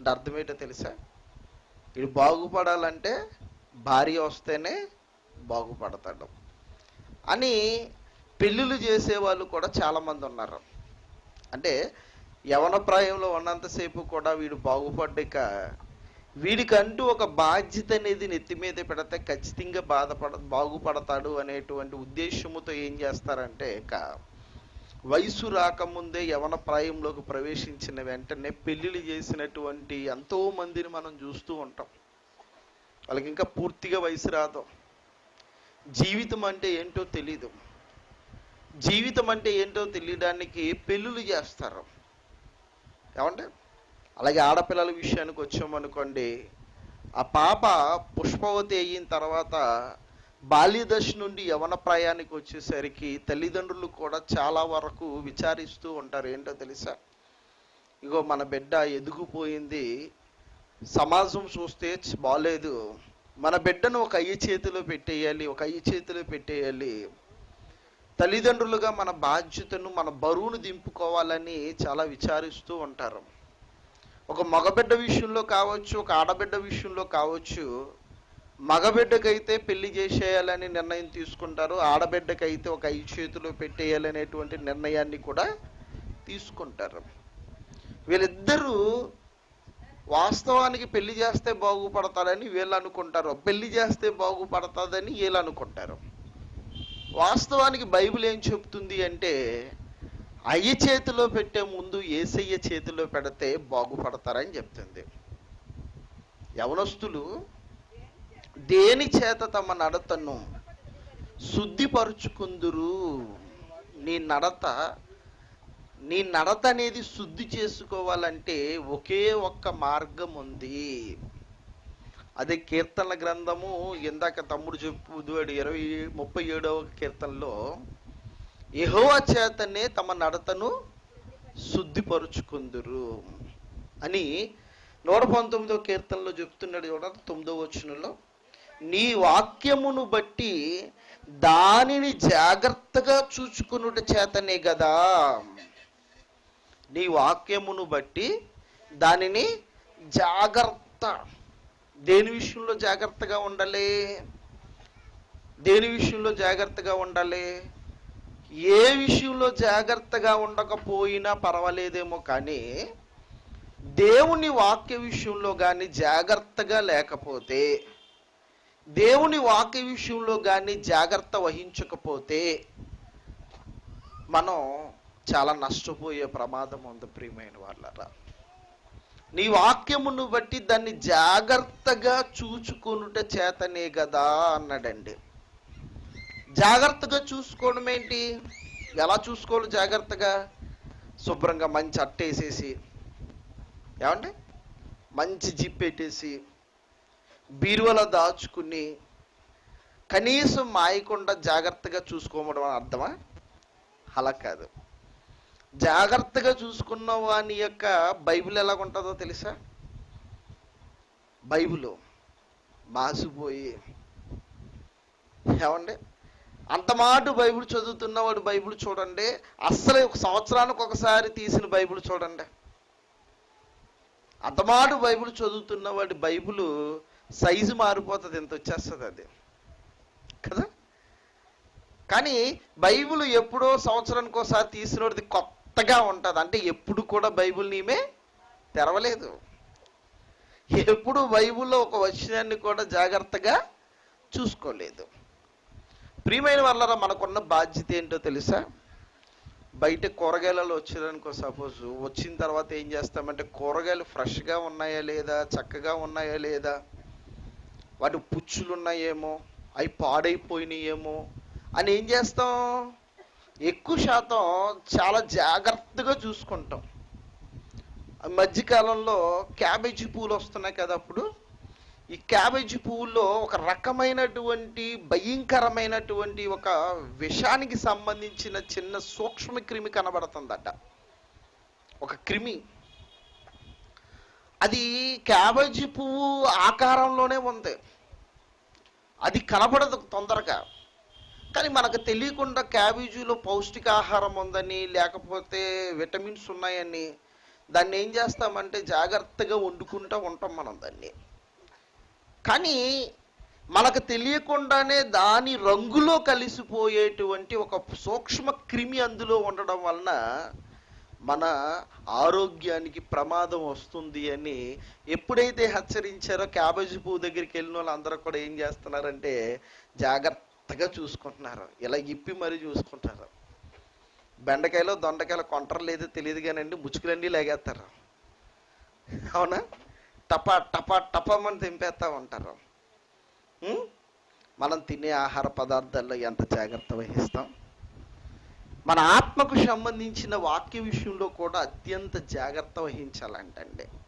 అంటే అర్థం ఏంటో తెలుసా వీడు బాగుపడాలంటే భార్య వస్తేనే బాగుపడతాడు అని పెళ్ళిళ్ళు చేసే వాళ్ళు కూడా చాలామంది ఉన్నారు అంటే యవన ప్రాయంలో ఉన్నంతసేపు కూడా వీడు బాగుపడ్డాక వీడికంటూ ఒక బాధ్యత అనేది నెత్తి మీద పెడితే ఖచ్చితంగా బాధపడ బాగుపడతాడు అనేటువంటి ఉద్దేశముతో ఏం చేస్తారంటే ఇక వయసు రాకముందే యవన ప్రాయంలోకి ప్రవేశించిన వెంటనే పెళ్లిళ్ళు చేసినటువంటి ఎంతో మందిని మనం చూస్తూ ఉంటాం వాళ్ళకి ఇంకా పూర్తిగా వయసు రాదు జీవితం అంటే ఏంటో తెలీదు జీవితం అంటే ఏంటో తెలియడానికి పెళ్ళిళ్ళు చేస్తారు ఏమంటే అలాగే ఆడపిల్లల విషయానికి వచ్చామనుకోండి ఆ పాప పుష్పవతి అయిన తర్వాత బాల్యదశ నుండి యవన ప్రాయానికి వచ్చేసరికి తల్లిదండ్రులు కూడా చాలా వరకు విచారిస్తూ ఉంటారు ఏంటో తెలుసా ఇగో మన బిడ్డ ఎదిగిపోయింది సమాజం చూస్తే చ- బాలేదు మన బిడ్డను ఒక అయ్య చేతిలో పెట్టేయాలి ఒక అయ్య చేతిలో పెట్టేయాలి తల్లిదండ్రులుగా మన బాధ్యతను మన బరువును దింపుకోవాలని చాలా విచారిస్తూ ఉంటారు ఒక మగబిడ్డ విషయంలో కావచ్చు ఒక ఆడబిడ్డ విషయంలో కావచ్చు మగబిడ్డకైతే పెళ్లి చేసేయాలని నిర్ణయం తీసుకుంటారు ఆడబిడ్డకైతే ఒక ఐదు చేతిలో పెట్టేయాలనేటువంటి నిర్ణయాన్ని కూడా తీసుకుంటారు వీళ్ళిద్దరూ వాస్తవానికి పెళ్లి చేస్తే బాగుపడతారని వీళ్ళు అనుకుంటారు పెళ్లి చేస్తే బాగుపడతాదని వీళ్ళు అనుకుంటారు వాస్తవానికి బైబిల్ ఏం చెప్తుంది అంటే అయ్య చేతిలో పెట్టే ముందు ఏసయ్య చేతిలో పెడితే బాగుపడతారని చెప్తుంది యవనస్తులు దేని చేత తమ నడతను శుద్ధిపరుచుకుందురు నీ నడత నీ నడత అనేది శుద్ధి చేసుకోవాలంటే ఒకే ఒక్క మార్గం ఉంది అదే కీర్తనల గ్రంథము ఇందాక తమ్ముడు చెప్పుదువాడు ఇరవై ముప్పై ఏడవ కీర్తనలో యెహోవా చేతనే తమ నడతను శుద్ధిపరుచుకుందురు అని నూట పంతొమ్మిదవ కీర్తనలో చెప్తున్నాడు చూడండి తొమ్మిదవ వచనంలో నీ వాక్యమును బట్టి దానిని జాగ్రత్తగా చూచుకునుట చేతనే కదా నీ వాక్యమును బట్టి దానిని జాగ్రత్త దేని విషయంలో జాగ్రత్తగా ఉండాలి దేని విషయంలో జాగ్రత్తగా ఉండాలి ఏ విషయంలో జాగ్రత్తగా ఉండకపోయినా పర్వాలేదేమో కానీ దేవుని వాక్య విషయంలో కానీ జాగ్రత్తగా లేకపోతే దేవుని వాక్య విషయంలో కానీ జాగ్రత్త వహించకపోతే మనం చాలా నష్టపోయే ప్రమాదం ఉంది ప్రియమైన వాళ్ళరా నీ వాక్యమును బట్టి దాన్ని జాగ్రత్తగా చూచుకొనుట చేతనే కదా అన్నాడండి జాగ్రత్తగా చూసుకోవడం ఏంటి ఎలా చూసుకోవాలి జాగ్రత్తగా శుభ్రంగా మంచి అట్టేసేసి ఏమండి మంచి జిప్ పెట్టేసి బీరువలో దాచుకుని కనీసం మాయకుండా జాగ్రత్తగా చూసుకోవడం అని అర్థమా అలా కాదు జాగ్రత్తగా చూసుకున్న వాని యొక్క బైబిల్ ఎలా ఉంటుందో తెలుసా బైబిల్ మాసిపోయి ఏమండి అంత మాట బైబిల్ చదువుతున్నవాడు బైబిల్ చూడండి అస్సలు ఒక సంవత్సరానికి ఒకసారి తీసిన బైబిల్ చూడండి అంతమాటు బైబిల్ చదువుతున్నవాడి బైబిల్ సైజు మారిపోతుంది ఎంత వచ్చేస్తుంది అది కదా కానీ బైబిల్ ఎప్పుడో సంవత్సరానికి ఒకసారి తీసినోడిది కొత్తగా ఉంటుంది అంటే ఎప్పుడు కూడా బైబిల్ నీమే తెరవలేదు ఎప్పుడు బైబిల్లో ఒక వచనాన్ని కూడా జాగ్రత్తగా చూసుకోలేదు ప్రియమైన వాళ్ళరా మనకున్న బాధ్యత ఏంటో తెలుసా బయట కూరగాయలలో వచ్చేదానికో సపోజ్ వచ్చిన తర్వాత ఏం చేస్తామంటే కూరగాయలు ఫ్రెష్గా ఉన్నాయా లేదా చక్కగా ఉన్నాయా లేదా వాటి పుచ్చులు ఉన్నాయేమో అవి పాడైపోయినాయేమో అని ఏం చేస్తాం ఎక్కువ శాతం చాలా జాగ్రత్తగా చూసుకుంటాం ఆ మధ్యకాలంలో క్యాబేజీ పూలు వస్తున్నాయి కదా అప్పుడు ఈ క్యాబేజీ పువ్వుల్లో ఒక రకమైనటువంటి భయంకరమైనటువంటి ఒక విషానికి సంబంధించిన చిన్న సూక్ష్మ క్రిమి కనబడుతుందట ఒక క్రిమి అది క్యాబేజీ పువ్వు ఆకారంలోనే ఉంది అది కనబడదు తొందరగా కానీ మనకు తెలియకుండా క్యాబేజీలో పౌష్టికాహారం ఉందని లేకపోతే విటమిన్స్ ఉన్నాయని దాన్ని ఏం చేస్తామంటే జాగ్రత్తగా వండుకుంటూ ఉంటాం మనం దాన్ని కానీ మనకు తెలియకుండానే దాని రంగులో కలిసిపోయేటువంటి ఒక సూక్ష్మ క్రిమి అందులో ఉండడం వలన మన ఆరోగ్యానికి ప్రమాదం వస్తుంది అని ఎప్పుడైతే హెచ్చరించారో క్యాబేజీ పువ్వు దగ్గరికి వెళ్ళిన వాళ్ళందరూ కూడా ఏం చేస్తున్నారంటే జాగ్రత్తగా చూసుకుంటున్నారు ఇలా ఇప్పి మరీ చూసుకుంటారు బెండకాయలో దొండకాయలో కొంటరు లేదో తెలియదు కానండి ముచ్చుకులన్నీ లాగేస్తారు అవునా టపా టపా టపమని తెంపేస్తా ఉంటారు ఉం? మనం తినే ఆహార పదార్థాల్లో ఎంత జాగ్రత్త వహిస్తాం మన ఆత్మకు సంబంధించిన వాక్య విషయంలో కూడా అత్యంత జాగ్రత్త వహించాలంటండి